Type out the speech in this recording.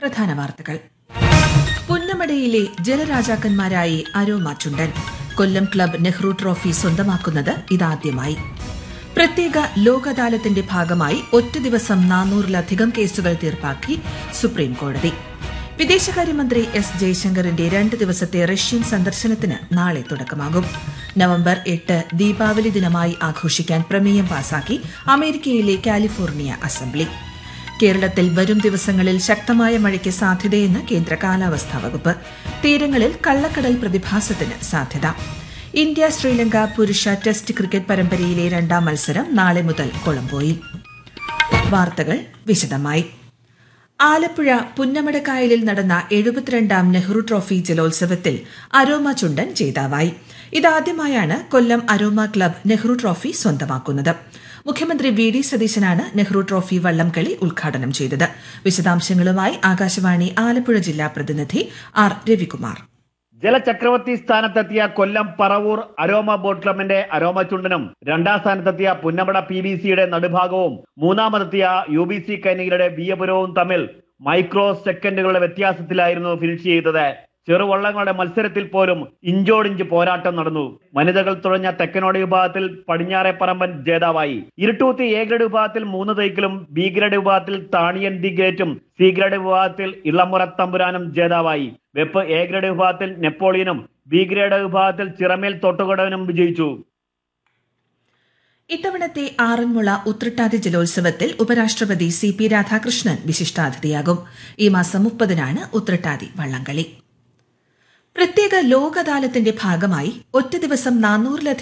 പ്രധാന വാർത്തകൾ പുന്നമടയിലെ ജലരാജാക്കന്മാരായി Aroma Chundan Kollam club Nehru trophy സ്വന്തമാക്കുന്നത് ഇതാദ്യമായി പ്രത്യേക ലോക് അദാലത്തിന്റെ ഭാഗമായി ഒറ്റ ദിവസം നാനൂറിലധികം കേസുകൾ തീർപ്പാക്കി സുപ്രീം കോടതി വിദേശകാര്യമന്ത്രി എസ് ജയശങ്കറിന്റെ രണ്ട് ദിവസത്തെ റഷ്യൻ സന്ദർശനത്തിന് നാളെ തുടക്കമാകും നവംബർ എട്ട് ദീപാവലി ദിനമായി ആഘോഷിക്കാൻ പ്രമേയം പാസാക്കി അമേരിക്കയിലെ കാലിഫോർണിയ അസംബ്ലി കേരളത്തിൽ വരും ദിവസങ്ങളിൽ ശക്തമായ മഴയ്ക്ക് സാധ്യതയെന്ന് കേന്ദ്ര കാലാവസ്ഥാ വകുപ്പ് തീരങ്ങളിൽ കള്ളക്കടൽ പ്രതിഭാസത്തിന് സാധ്യത ഇന്ത്യ ശ്രീലങ്ക പുരുഷ ടെസ്റ്റ് ക്രിക്കറ്റ് പരമ്പരയിലെ രണ്ടാം മത്സരം നാളെ മുതൽ കൊളംബോയിൽ വാർത്തകൾ വിശദമായി ആലപ്പുഴ പുന്നമടക്കായലിൽ നടന്ന എഴുപത്തിരണ്ടാം നെഹ്റു ട്രോഫി ജലോത്സവത്തിൽ അരോമ ചുണ്ടൻ ജേതാവായി ഇതാദ്യമായാണ് Kollam Aroma club Nehru trophy സ്വന്തമാക്കുന്നത് മുഖ്യമന്ത്രി വി ഡി സതീശനാണ് നെഹ്റു ട്രോഫി വള്ളംകളി ഉദ്ഘാടനം ചെയ്തത് വിശദാംശങ്ങളുമായി ആകാശവാണി ആലപ്പുഴ ജില്ലാ പ്രതിനിധി ആർ രവികുമാർ ജലചക്രവർത്തി സ്ഥാനത്തെത്തിയ കൊല്ലം പറവൂർ അരോമ ബോട്ട് ക്ലബിന്റെ അരോമ ചുണ്ടനും രണ്ടാം സ്ഥാനത്തെത്തിയ പുന്നമട പി ബി സിയുടെ നടുഭാഗവും മൂന്നാമതെത്തിയ യു ബി സി കൈനികളുടെ ബിയപുരവും തമ്മിൽ മൈക്രോ സെക്കൻഡുകളുടെ വ്യത്യാസത്തിലായിരുന്നു ഫിനിഷ് ചെയ്തത് ചെറുവള്ളങ്ങളുടെ മത്സരത്തിൽ പോലും ഇഞ്ചോടിഞ്ച് പോരാട്ടം നടന്നു വനിതകൾ തുഴഞ്ഞ തെക്കനോട് വിഭാഗത്തിൽ പടിഞ്ഞാറെ പറമ്പൻ ജേതാവായി ഇരുട്ടൂത്തി എ ഗ്രേഡ് വിഭാഗത്തിൽ മൂന്ന് തൈക്കിലും ബി ഗ്രേഡ് വിഭാഗത്തിൽ താണിയൻ ദി ഗ്രേറ്റും സി ഗ്രേഡ് വിഭാഗത്തിൽ ഇളമുറ തമ്പുരാനും ജേതാവായി വെപ്പ് എ ഗ്രേഡ് വിഭാഗത്തിൽ നെപ്പോളിയനും ബി ഗ്രേഡ് വിഭാഗത്തിൽ ചിറമേൽ തൊട്ടുകടവനും വിജയിച്ചു ഇത്തവണത്തെ ആറന്മുള ഉത്രട്ടാതി ജലോത്സവത്തിൽ ഉപരാഷ്ട്രപതി സി പി രാധാകൃഷ്ണൻ വിശിഷ്ടാതിഥിയാകും ഈ മാസം മുപ്പതിനാണ് ഉത്രട്ടാതി വള്ളംകളി പ്രത്യേക ലോക് അദാലത്തിന്റെ ഭാഗമായി ഒറ്റ ദിവസം നാനൂറിലധികം